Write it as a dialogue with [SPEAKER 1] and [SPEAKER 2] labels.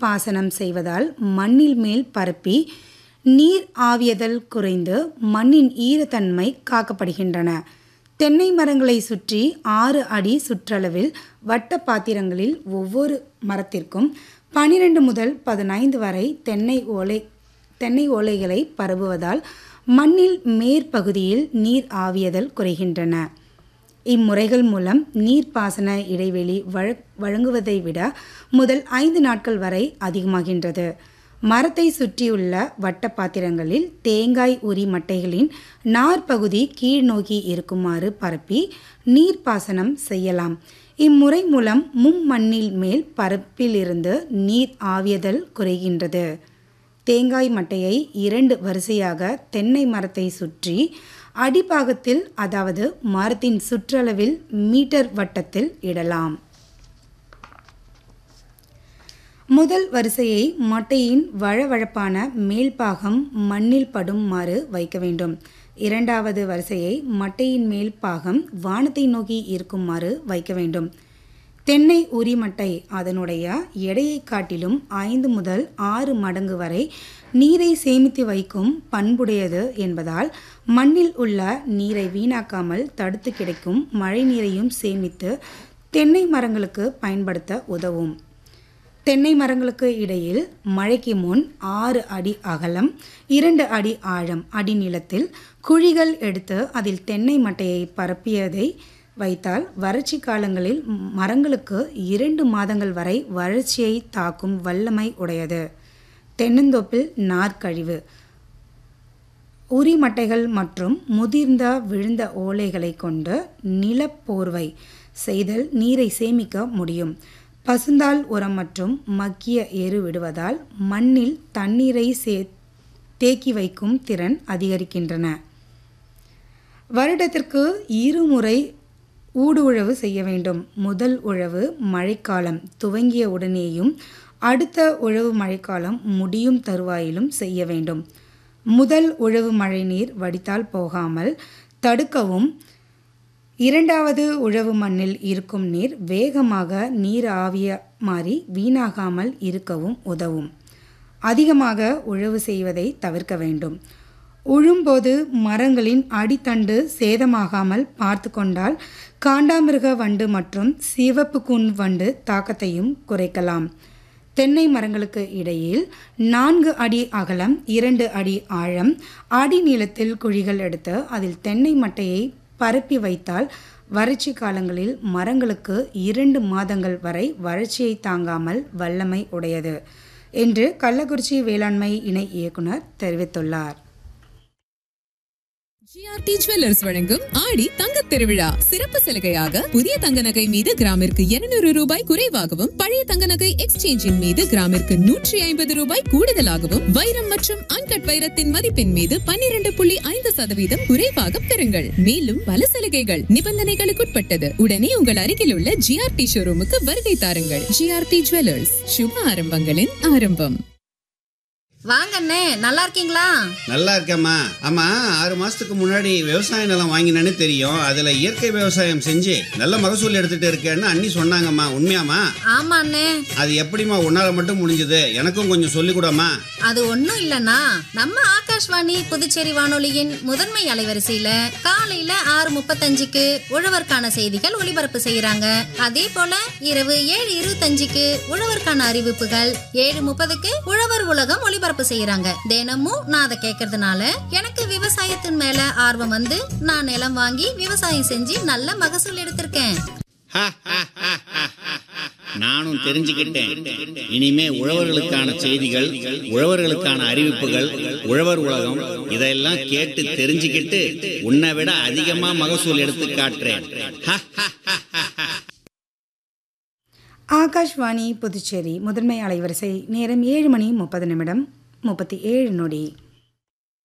[SPEAKER 1] பாசனம் செய்வதால் மண்ணில் மேல் பரப்பி நீர் ஆவியதல் குறைந்து மண்ணின் ஈரத்தன்மை காக்கப்படுகின்றன தென்னை மரங்களை சுற்றி ஆறு அடி சுற்றளவில் வட்ட பாத்திரங்களில் ஒவ்வொரு மரத்திற்கும் பனிரெண்டு முதல் பதினைந்து வரை தென்னை ஓலை தென்னை ஓலைகளை பரவுவதால் மண்ணில் மேற்பகுதியில் நீர் ஆவியதல் குறைகின்றன இம்முறைகள் மூலம் நீர்ப்பாசன இடைவெளி வழ வழங்குவதை விட முதல் ஐந்து நாட்கள் வரை அதிகமாகின்றது மரத்தை சுற்றியுள்ள வட்ட பாத்திரங்களில் தேங்காய் உரி மட்டைகளின் நார்பகுதி கீழ்நோக்கி இருக்குமாறு பரப்பி நீர்ப்பாசனம் செய்யலாம் இம்முறை மூலம் மும்மண்ணில் மேல் பரப்பிலிருந்து நீர் ஆவியதல் குறைகின்றது தேங்காய் மட்டையை இரண்டு வரிசையாக தென்னை மரத்தை சுற்றி அடிப்பாகத்தில் அதாவது மரத்தின் சுற்றளவில் மீட்டர் வட்டத்தில் இடலாம் முதல் வரிசையை மட்டையின் வழவழப்பான மேல்பாகம் மண்ணில் படுமாறு வைக்க வேண்டும் இரண்டாவது வரிசையை மட்டையின் மேல் பாகம் வானத்தை நோக்கி இருக்குமாறு வைக்க வேண்டும் தென்னை உரிமட்டை அதனுடைய எடையை காட்டிலும் ஐந்து முதல் ஆறு மடங்கு வரை நீரை சேமித்து வைக்கும் பண்புடையது என்பதால் மண்ணில் உள்ள நீரை வீணாக்காமல் தடுத்து கிடைக்கும் மழை நீரையும் சேமித்து தென்னை மரங்களுக்கு பயன்படுத்த உதவும் தென்னை மரங்களுக்கு இடையில் மழைக்கு முன் ஆறு அடி அகலம் இரண்டு அடி ஆழம் அடிநிலத்தில் குழிகள் எடுத்து அதில் தென்னை மட்டையை பரப்பியதை வைத்தால் வறட்சி காலங்களில் மரங்களுக்கு இரண்டு மாதங்கள் வரை வறட்சியை தாக்கும் வல்லமை உடையது தென்னந்தோப்பில் நார்க்கழிவு உரிமட்டைகள் மற்றும் முதிர்ந்த விழுந்த ஓலைகளை கொண்டு நிலப்போர்வை செய்தல் நீரை சேமிக்க முடியும் பசுந்தாள் உரம் மற்றும் மக்கிய எரு விடுவதால் மண்ணில் தண்ணீரை சே தேக்கி வைக்கும் திறன் அதிகரிக்கின்றன வருடத்திற்கு இருமுறை ஊடு உழவு செய்ய வேண்டும் முதல் உழவு மழைக்காலம் துவங்கிய உடனேயும் அடுத்த உழவு மழைக்காலம் முடியும் தருவாயிலும் செய்ய வேண்டும் முதல் உழவு மழைநீர் வடித்தால் போகாமல் தடுக்கவும் இரண்டாவது உழவு மண்ணில் இருக்கும் நீர் வேகமாக நீர் ஆவிய மாறி வீணாகாமல் இருக்கவும் உதவும் அதிகமாக உழவு செய்வதை தவிர்க்க வேண்டும் உழும்போது மரங்களின் அடித்தண்டு சேதமாகாமல் பார்த்து கொண்டால் காண்டாமிருக வண்டு மற்றும் சிவப்பு கூன் வண்டு தாக்கத்தையும் குறைக்கலாம் தென்னை மரங்களுக்கு இடையில் நான்கு அடி அகலம் இரண்டு அடி ஆழம் அடி நீளத்தில் குழிகள் எடுத்து அதில் தென்னை மட்டையை பரப்பி வைத்தால் வறட்சி காலங்களில் மரங்களுக்கு இரண்டு மாதங்கள் வரை வறட்சியை தாங்காமல் வல்லமை உடையது என்று கள்ளக்குறிச்சி வேளாண்மை இணை இயக்குனர் தெரிவித்துள்ளார்
[SPEAKER 2] ஜிஆர்டி ஜுவல்லர்ஸ் வழங்கும் ஆடி தங்கத் திருவிழா சிறப்பு சலுகையாக புதிய தங்க நகை மீது கிராமிற்கு இருநூறு ரூபாய் குறைவாகவும் பழைய தங்க நகை எக்ஸ்சேஞ்சின் மீது கிராமிற்கு நூற்றி ஐம்பது ரூபாய் கூடுதலாகவும் வைரம் மற்றும் அன்கட் வைரத்தின் மதிப்பின் மீது பன்னிரண்டு புள்ளி ஐந்து சதவீதம் குறைவாக பெறுங்கள் மேலும் பல சலுகைகள் நிபந்தனைகளுக்குட்பட்டது உடனே உங்கள் அருகில் உள்ள ஜிஆர்டி ஷோரூமுக்கு வருகை தாருங்கள் ஜிஆர்டி ஜுவல்லர்ஸ் சுப ஆரம்பங்களின் ஆரம்பம்
[SPEAKER 3] வாங்க அண்ணே நல்லா இருக்கீங்களா
[SPEAKER 4] நல்லா இருக்கேம்மா ஆமா ஆறு மாசத்துக்கு முன்னாடி விவசாய நிலம் வாங்கினேன்னு தெரியும் அதுல இயற்கை விவசாயம் செஞ்சு நல்ல மகசூல் எடுத்துட்டு இருக்கேன்னு அண்ணி சொன்னாங்கம்மா உண்மையாம்மா
[SPEAKER 3] ஆமா அண்ணே
[SPEAKER 4] அது எப்படிம்மா உன்னால மட்டும் முடிஞ்சது எனக்கும் கொஞ்சம் சொல்லிக் கூடம்மா
[SPEAKER 3] அது ஒண்ணும் இல்லனா நம்ம ஆகாஷ்வாணி புதுச்சேரி வானொலியின் முதன்மை அலைவரிசையில காலையில ஆறு முப்பத்தஞ்சுக்கு உழவர்க்கான செய்திகள் ஒளிபரப்பு செய்யறாங்க அதே போல இரவு ஏழு இருபத்தஞ்சுக்கு உழவர்க்கான அறிவிப்புகள் ஏழு முப்பதுக்கு உழவர் உலகம் ஒளிபரப்பு செய்யறாங்க தினமும் நான் அதை கேட்கறதுனால எனக்கு விவசாயத்தின் மேல ஆர்வம் வந்து நான் நிலம் வாங்கி விவசாயம் செஞ்சு நல்ல மகசூல் எடுத்திருக்கேன்
[SPEAKER 5] நானும் தெரிஞ்சுக்கிட்டேன் இனிமே உழவர்களுக்கான செய்திகள் உழவர்களுக்கான அறிவிப்புகள் உழவர் உலகம் இதெல்லாம் கேட்டு தெரிஞ்சுக்கிட்டு உன்னை விட அதிகமா மகசூல் எடுத்து காட்டுறேன்
[SPEAKER 1] ஆகாஷ்வாணி புதுச்சேரி முதன்மை அலைவரிசை நேரம் ஏழு மணி முப்பது நிமிடம் முப்பத்தி ஏழு நொடி